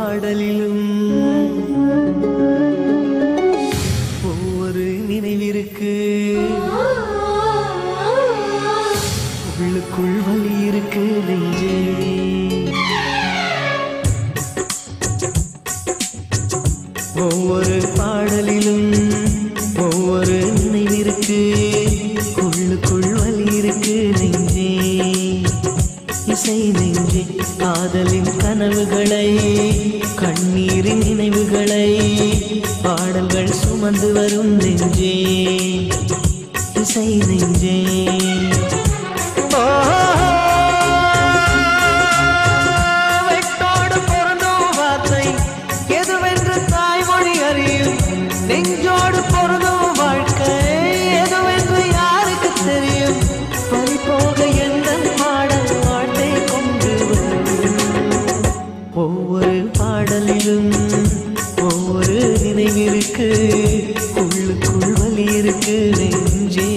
பாடலிலும் ஒவ்வொரு நினைவிற்கு உள்ளுக்குள் வலி இருக்கு நெஞ்சே ஒவ்வொரு பாடலிலும் ஒவ்வொரு நினைவிற்கு உள்ளுக்குள் வலி இருக்கு நெஞ்சே இசை நெஞ்சே காதலின் கனவுகளை கண்ணீரின் நினைவுகளை பாடல்கள் சுமந்து வரும் நெஞ்சே இசை நெஞ்சே ஓ, வெட்டோடு பொருந்தும் வார்த்தை எதுவென்று தாய்மொழி அறியும் நெஞ்சோடு பொருந்தும் வாழ்க்கை எதுவென்று யாருக்கு தெரியும் பறிபோக எந்த பாடல் வாழ்க்கை கொண்டு வரும் ஒவ்வொரு பாடலிலும் ஒவ்வொரு நினைவிற்கு உள்ளுக்குள் வலி இருக்கு நெஞ்சே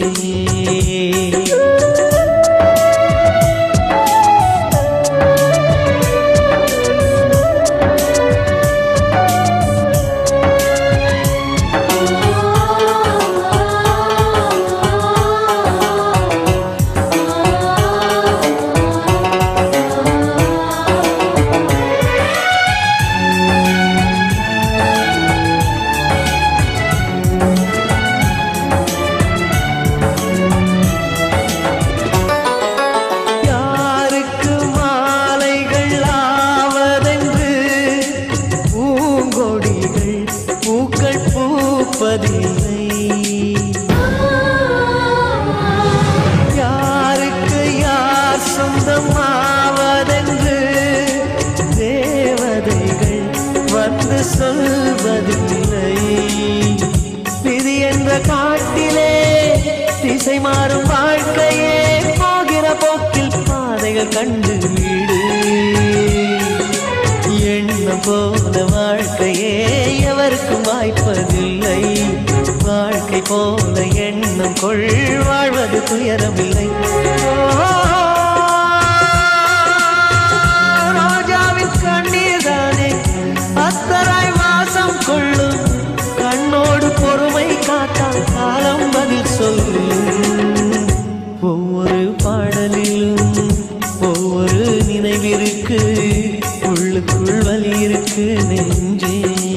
யாருக்கு மாலைகள் ஆவதென்று பூங்கொடிகள் பூக்கள் பூப்பதில்லை யாருக்கு யார் சொந்தம் ஆவதென்று தேவதைகள் வந்து சொல்வதில்லை விதி என்ற காட்டிலே திசை மாறும் வாழ்க்கையே போகிற போக்கில் பாதைகள் கண்டு வீடு எண்ணம் போல வாழ்க்கையே எவருக்கும் வாய்ப்பதில்லை வாழ்க்கை போல எண்ணம் கொள் வாழ்வது துயரமில்லை ஓ, ராஜாவின் கண்ணீர் தானே அத்தராய் வாசம் கொள்ளும் கண்ணோடு பொறுமை காத்தால் காலம் பதில் சொல்லும் ஒவ்வொரு பாடலிலும் ஒவ்வொரு நினைவிற்கு உள்ளுக்குள் வலி இருக்கு நெஞ்சே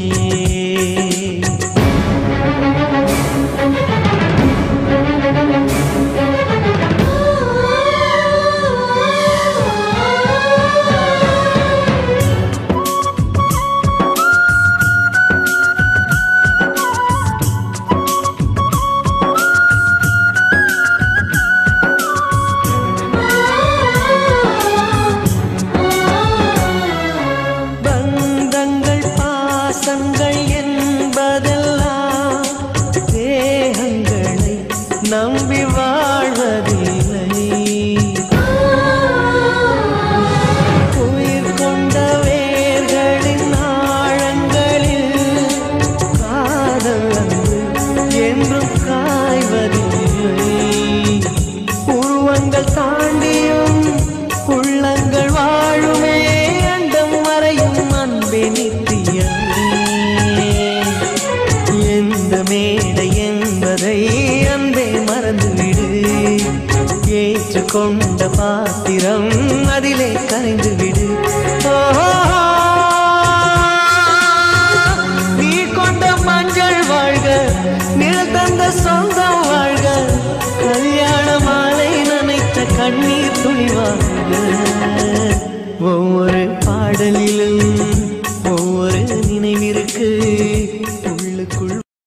பந்தங்கள் பாசங்கள் என்பதெல்லாம் தேகங்களை நம்பி வாழ்வதில்லை உயிர் கொண்ட வேர்களின் ஆழங்களில் காதல் வந்து என்றும் காய்வதில்லை உருவங்கள் தாண்டியும் உள்ளங்கள் வாழுமே அண்டம் வரையும் அன்பே நித்தியமே எந்த மேடை என்பதை அன்பே மறந்துவிடு ஏற்றுக்கொண்ட பாத்திரம் அதிலே கரைந்து விடு ஓ, நீ கொண்ட மஞ்சள் வாழ்க நிழல் தந்த சொந்தம் வாழ்க கல்யாண மாலை நனைத்த கண்ணீர் துளி வாழ்க ஒவ்வொரு பாடலிலும் ஒவ்வொரு நினைவிற்கு உள்ளுக்குள்